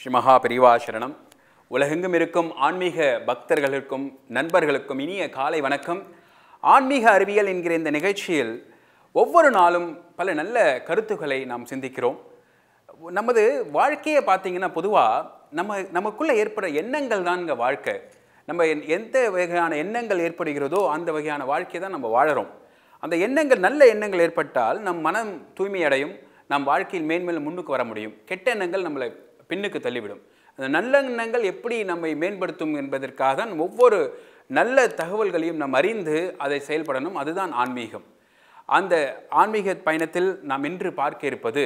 ஸ்ரீ மகா பெரிவா சரணம் உலகெங்கும் இருக்கும் ஆன்மீக பக்தர்களுக்கும் நண்பர்களுக்கும் இனிய காலை வணக்கம் ஆன்மீக அறிவியல் என்கிற இந்த நிகழ்ச்சியில் ஒவ்வொரு நாளும் பல நல்ல கருத்துக்களை நாம் சிந்திக்கிறோம் நமது வாழ்க்கையை பார்த்தீங்கன்னா பொதுவாக நம்ம நமக்குள்ளே ஏற்படுற எண்ணங்கள் தான் இங்கே வாழ்க்கை நம்ம என்- எந்த வகையான எண்ணங்கள் ஏற்படுகிறதோ அந்த வகையான வாழ்க்கையை தான் நம்ம வாழறோம் அந்த எண்ணங்கள் நல்ல எண்ணங்கள் ஏற்பட்டால் நம் மனம் தூய்மையடையும் நம் வாழ்க்கையில் மேன்மேலும் முன்னுக்கு வர முடியும் கெட்ட எண்ணங்கள் நம்மளை பின்னுக்கு தள்ளிவிடும் அந்த நல்ல எண்ணங்கள் எப்படி நம்மை மேம்படுத்தும் என்பதற்காக தான் ஒவ்வொரு நல்ல தகவல்களையும் நாம் அறிந்து அதை செயல்படணும் அதுதான் ஆன்மீகம் அந்த ஆன்மீக பயணத்தில் நாம் இன்று பார்க்க இருப்பது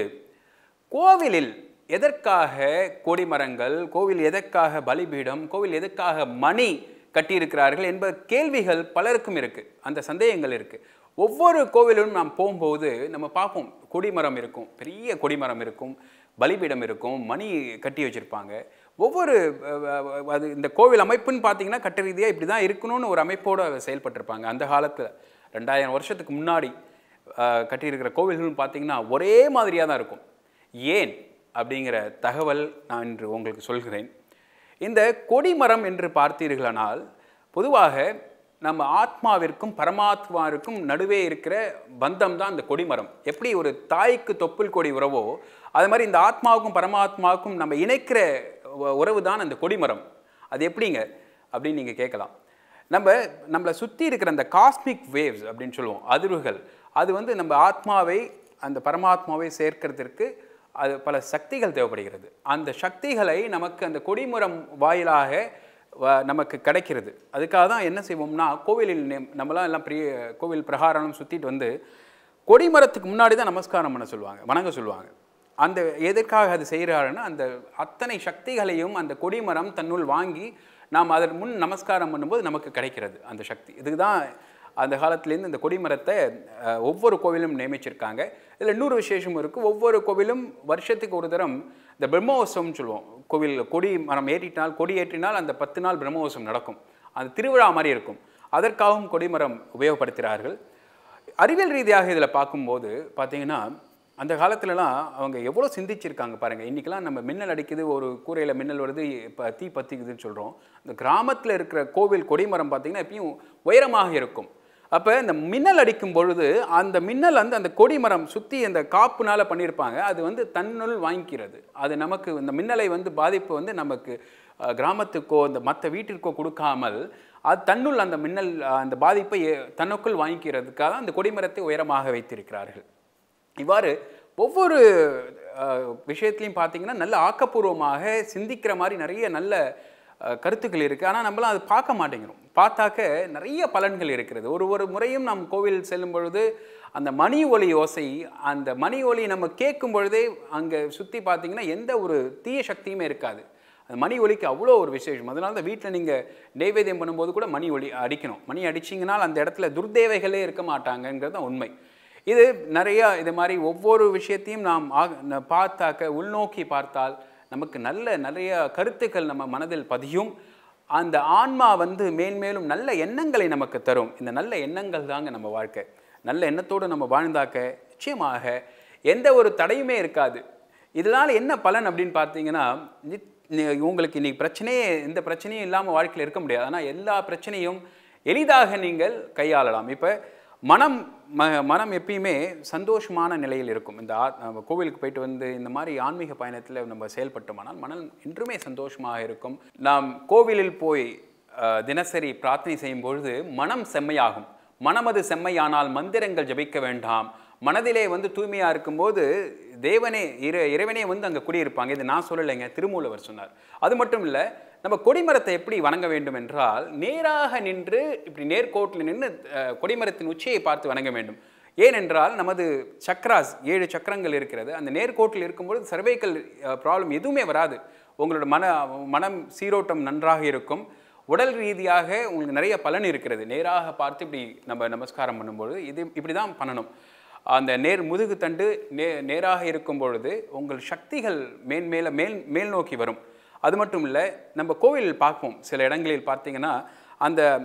கோவிலில் எதற்காக கொடிமரங்கள் கோவில் எதற்காக பலிபீடம் கோவில் எதற்காக மணி கட்டியிருக்கிறார்கள் என்ப கேள்விகள் பலருக்கும் இருக்கு அந்த சந்தேகங்கள் இருக்கு ஒவ்வொரு கோவிலும் நாம் போகும்போது நம்ம பார்ப்போம் கொடிமரம் இருக்கும் பெரிய கொடிமரம் இருக்கும் பலிபீடம் இருக்கும் மணி கட்டி வச்சிருப்பாங்க ஒவ்வொரு அஹ், அஹ், அது இந்த கோவில் அமைப்புன்னு பார்த்தீங்கன்னா கட்ட ரீதியாக இப்படி தான் இருக்கணும்னு ஒரு அமைப்போடு செயல்பட்டிருப்பாங்க அந்த காலத்தில் ரெண்டாயிரம் வருஷத்துக்கு முன்னாடி அஹ், கட்டியிருக்கிற கோவில்கள்னு பார்த்தீங்கன்னா ஒரே மாதிரியாக தான் இருக்கும் ஏன் அப்படிங்கிற தகவல் நான் இன்று உங்களுக்கு சொல்கிறேன் இந்த கொடிமரம் என்று பார்த்தீர்களானால் பொதுவாக நம்ம ஆத்மாவிற்கும் பரமாத்மாவிற்கும் நடுவே இருக்கிற பந்தம் தான் இந்த கொடிமரம் எப்படி ஒரு தாய்க்கு தொப்புள் கொடி உறவோ அது மாதிரி இந்த ஆத்மாவுக்கும் பரமாத்மாவுக்கும் நம்ம இணைக்கிற உ- உறவு தான் அந்த கொடிமரம் அது எப்படிங்க அப்படின்னு நீங்கள் கேட்கலாம் நம்ம நம்மளை சுற்றி இருக்கிற அந்த காஸ்மிக் வேவ்ஸ் அப்படின்னு சொல்லுவோம் அதிர்வுகள் அது வந்து நம்ம ஆத்மாவை அந்த பரமாத்மாவை சேர்க்கிறதுக்கு அது பல சக்திகள் தேவைப்படுகிறது அந்த சக்திகளை நமக்கு அந்த கொடிமரம் வாயிலாக வ- நமக்கு கிடைக்கிறது அதுக்காக தான் என்ன செய்வோம்னா கோவிலில் நெம்- நம்மலாம் எல்லாம் பெரிய கோவில் பிரகாரம் சுற்றிட்டு வந்து கொடிமரத்துக்கு முன்னாடி தான் நமஸ்காரம் பண்ண சொல்லுவாங்க வணங்க சொல்லுவாங்க அந்த எதற்காக அது செய்கிறாருன்னா அந்த அத்தனை சக்திகளையும் அந்த கொடிமரம் தன்னுள் வாங்கி நாம் அதற்கு முன் நமஸ்காரம் பண்ணும்போது நமக்கு கிடைக்கிறது அந்த சக்தி இதுக்கு தான் அந்த காலத்துலேருந்து இந்த கொடிமரத்தை அஹ், ஒவ்வொரு கோவிலும் நியமிச்சிருக்காங்க இதில் இன்னொரு விசேஷம் இருக்குது ஒவ்வொரு கோவிலும் வருஷத்துக்கு ஒரு தரம் இந்த பிரம்மோத்சவம்னு சொல்லுவோம் கோவில் கொடி மரம் ஏற்றினால் கொடி ஏற்றினால் அந்த பத்து நாள் பிரம்மோத்சவம் நடக்கும் அது திருவிழா மாதிரி இருக்கும் அதற்காகவும் கொடிமரம் உபயோகப்படுத்துகிறார்கள் அறிவியல் ரீதியாக இதில் பார்க்கும்போது பார்த்தீங்கன்னா அந்த காலத்துலலாம் அவங்க எவ்வளோ சிந்திச்சிருக்காங்க பாருங்கள் இன்றைக்கெல்லாம் நம்ம மின்னல் அடிக்குது ஒரு கூரையில் மின்னல் வருது இப்போ தீ பற்றிக்குதுன்னு சொல்கிறோம் இந்த கிராமத்தில் இருக்கிற கோவில் கொடிமரம் பார்த்தீங்கன்னா எப்பயும் உயரமாக இருக்கும் அப்போ இந்த மின்னல் அடிக்கும் பொழுது அந்த மின்னல் வந்து அந்த கொடிமரம் சுற்றி அந்த காப்புனால பண்ணியிருப்பாங்க அது வந்து தன்னுள் வாங்கிக்கிறது அது நமக்கு இந்த மின்னலை வந்து பாதிப்பு வந்து நமக்கு அஹ், கிராமத்துக்கோ இந்த மற்ற வீட்டிற்கோ கொடுக்காமல் அது தன்னுள் அந்த மின்னல் அஹ், அந்த பாதிப்பை ஏ- தனக்குள் வாங்கிக்கிறதுக்காக அந்த கொடிமரத்தை உயரமாக வைத்திருக்கிறார்கள் இவ்வாறு ஒவ்வொரு அஹ், விஷயத்துலையும் பார்த்தீங்கன்னா நல்ல ஆக்கப்பூர்வமாக சிந்திக்கிற மாதிரி நிறைய நல்ல அஹ், கருத்துக்கள் இருக்குது ஆனால் நம்மளாம் அது பார்க்க மாட்டேங்கிறோம் பார்த்தாக்க நிறைய பலன்கள் இருக்கிறது ஒரு ஒரு முறையும் நாம் கோவில் செல்லும் பொழுது அந்த மணி ஒலி ஓசை அந்த மணி ஒலி நம்ம கேட்கும் பொழுதே அங்கே சுற்றி பார்த்தீங்கன்னா எந்த ஒரு தீய சக்தியுமே இருக்காது அந்த மணி ஒலிக்கு அவ்வளோ ஒரு விசேஷம் அதனால தான் வீட்டில் நீங்கள் நெய்வேத்தியம் பண்ணும்போது கூட மணி ஒலி அடிக்கணும் மணி அடிச்சிங்கனால் அந்த இடத்துல துர்தேவைகளே இருக்க மாட்டாங்கங்கிறது தான் உண்மை இது நிறையா இது மாதிரி ஒவ்வொரு விஷயத்தையும் நாம் ஆ- ந- பார்த்தாக்க உள்நோக்கி பார்த்தால் நமக்கு நல்ல நிறைய கருத்துக்கள் நம்ம மனதில் பதியும் அந்த ஆன்மா வந்து மேன்மேலும் நல்ல எண்ணங்களை நமக்கு தரும் இந்த நல்ல எண்ணங்கள் தாங்க நம்ம வாழ்க்கை நல்ல எண்ணத்தோடு நம்ம வாழ்ந்தாக்க நிச்சயமாக எந்த ஒரு தடையுமே இருக்காது இதனால் என்ன பலன் அப்படின்னு பார்த்தீங்கன்னா நித்- நி- உங்களுக்கு இன்னைக்கு பிரச்சனையே எந்த பிரச்சனையும் இல்லாமல் வாழ்க்கையில் இருக்க முடியாது ஆனால் எல்லா பிரச்சனையும் எளிதாக நீங்கள் கையாளலாம் இப்போ மனம் ம மனம் எப்பயுமே சந்தோஷமான நிலையில் இருக்கும் இந்த ஆ நம்ம கோவிலுக்கு போயிட்டு வந்து இந்த மாதிரி ஆன்மீக பயணத்தில் நம்ம செயல்பட்டோமானால் மனம் என்றுமே சந்தோஷமாக இருக்கும் நாம் கோவிலில் போய் அஹ், தினசரி பிரார்த்தனை செய்யும் பொழுது மனம் செம்மையாகும் மனமது செம்மையானால் மந்திரங்கள் ஜபிக்க வேண்டாம் மனதிலே வந்து தூய்மையாக இருக்கும்போது தேவனே இறை இறைவனே வந்து அங்கே குடியிருப்பாங்க இது நான் சொல்லலைங்க திருமூலவர் சொன்னார் அது மட்டும் இல்லை நம்ம கொடிமரத்தை எப்படி வணங்க வேண்டும் என்றால் நேராக நின்று இப்படி நேர்கோட்டில் நின்று அஹ், கொடிமரத்தின் உச்சியை பார்த்து வணங்க வேண்டும் ஏனென்றால் நமது சக்ராஸ் ஏழு சக்கரங்கள் இருக்கிறது அந்த நேர்கோட்டில் இருக்கும்பொழுது சர்வைக்கல் ப்ராப்ளம் எதுவுமே வராது உங்களோட மன மனம் சீரோட்டம் நன்றாக இருக்கும் உடல் ரீதியாக உங்களுக்கு நிறைய பலன் இருக்கிறது நேராக பார்த்து இப்படி நம்ம நமஸ்காரம் பண்ணும்பொழுது இது இப்படி தான் பண்ணணும் அந்த நேர் முதுகு தண்டு நே நேராக இருக்கும் பொழுது உங்கள் சக்திகள் மேன்மேல மேல் மேல் நோக்கி வரும் அது மட்டும் இல்லை நம்ம கோவில் பார்ப்போம் சில இடங்களில் பார்த்தீங்கன்னா அந்த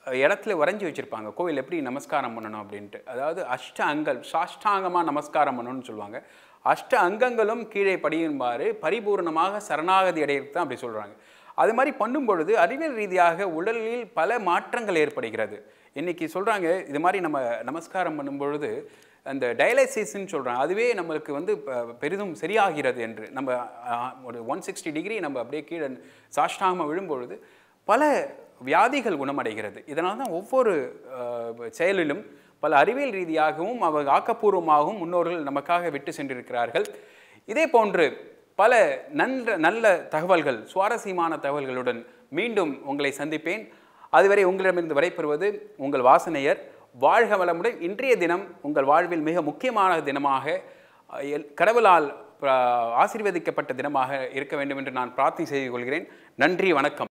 அஹ், இடத்துல வரைஞ்சி வச்சுருப்பாங்க கோவில் எப்படி நமஸ்காரம் பண்ணணும் அப்படின்ட்டு அதாவது அஷ்ட அங்கல் சாஷ்டாங்கமாக நமஸ்காரம் பண்ணணும்னு சொல்லுவாங்க அஷ்ட அங்கங்களும் கீழே படியும்பாரு பரிபூர்ணமாக சரணாகதி அடையிறது தான் அப்படி சொல்கிறாங்க அது மாதிரி பண்ணும் பொழுது அறிவியல் ரீதியாக உடலில் பல மாற்றங்கள் ஏற்படுகிறது இன்னைக்கு சொல்கிறாங்க இது மாதிரி நம்ம நமஸ்காரம் பண்ணும் பொழுது அந்த டயலைசிஸ்ன்னு சொல்கிறாங்க அதுவே நம்மளுக்கு வந்து ப- பெரிதும் சரியாகிறது என்று நம்ம ஆ, ஒரு ஒன் சிக்ஸ்டி டிகிரி நம்ம அப்படியே கீழே சாஷ்டாங்கமாக விழும்பொழுது பல வியாதிகள் குணமடைகிறது இதனால தான் ஒவ்வொரு ஆ, செயலிலும் பல அறிவியல் ரீதியாகவும் அவர் ஆக்கப்பூர்வமாகவும் முன்னோர்கள் நமக்காக விட்டு சென்றிருக்கிறார்கள் இதே போன்று பல நன்ற நல்ல தகவல்கள் சுவாரஸ்யமான தகவல்களுடன் மீண்டும் உங்களை சந்திப்பேன் அதுவரை உங்களிடமிருந்து விடைபெறுவது உங்கள் வாசனையர் வாழ்க வளமுடன் இன்றைய தினம் உங்கள் வாழ்வில் மிக முக்கியமான தினமாக அஹ், எல்- கடவுளால் ஆசீர்வதிக்கப்பட்ட தினமாக இருக்க வேண்டும் என்று நான் பிரார்த்தனை செய்து கொள்கிறேன் நன்றி வணக்கம்